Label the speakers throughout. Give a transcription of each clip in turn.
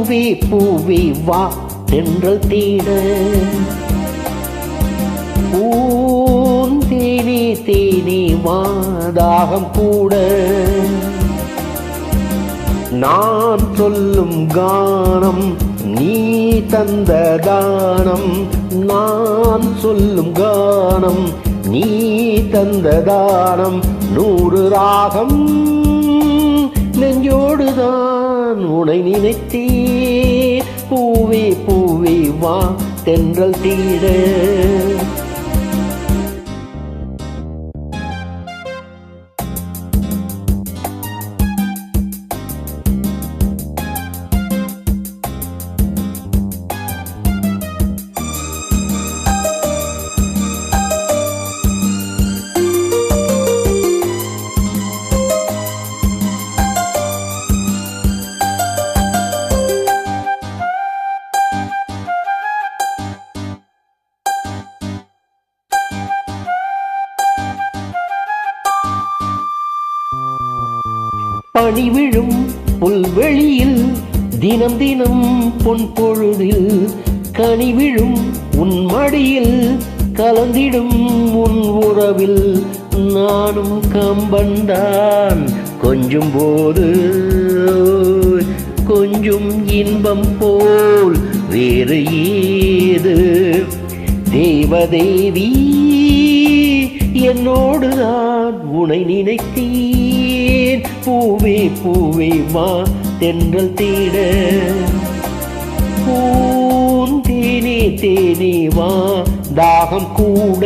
Speaker 1: பூவே பூவே வா தென்றல் தேட பூந்தேனே தேனே வாதாகம் கூட நான் சொல்லும் கானம் நீ தந்த தானம் நான் சொல்லும் கானம் நீ தந்த தானம் நூறு ராகம் நெஞ்சோடுதான் உனை நினைத்தே பூவே பூவே வா தென்றல் தீட பனி விழும் புல்வெளியில் தினம் தினம் பொன் பொழுதில் கனி விழும் உன் மடியில் கலந்திடும் உன் உறவில் நானும் கம்பன்தான் கொஞ்சும் போது கொஞ்சம் இன்பம் போல் வேறு ஏது தேவதேவி என்னோடுதான் உனை நினைத்தேன் பூவே பூவே வா தென்றல் தேட பூந்தேனே தேனே வா தாகம் கூட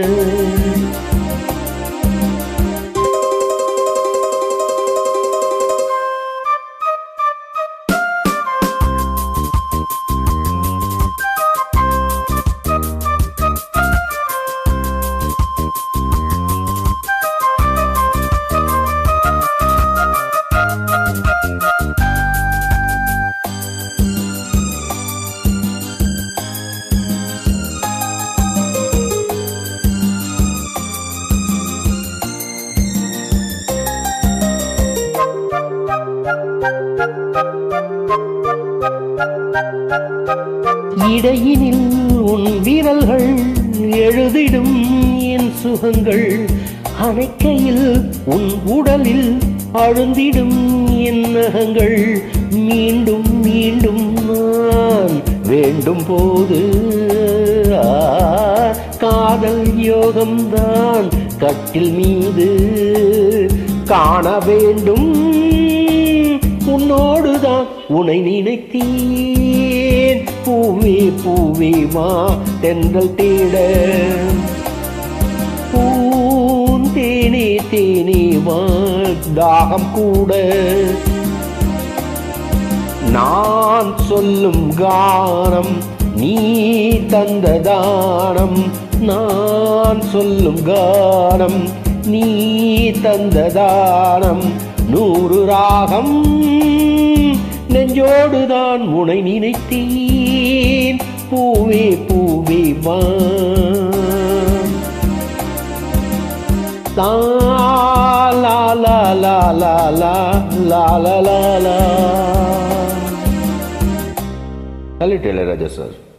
Speaker 1: இடையினில் உன் விரல்கள் எழுதிடும் என் சுகங்கள் அணைக்கையில் உன் உடலில் அழுந்திடும் என் நகங்கள் மீண்டும் மீண்டும் நான் வேண்டும் போது ஆ, காதல் யோகம்தான் கட்டில் மீது காண வேண்டும் உன்னோடுதான் உனை நினைத்தேன் பூவே பூவே வா தென்றல் தேட பூந்தேனே தேனே வா தாகம் கூட நான் சொல்லும் கானம் நீ தந்த தானம் நான் சொல்லும் கானம் நீ தந்த தானம் நூறு ராகம் நெஞ்சோடுதான் உனை நினைத்தேன் பூவே பூவே வா லா லா லா லா லா லா லா லா லா லா
Speaker 2: Tell it, Ilayaraja sir.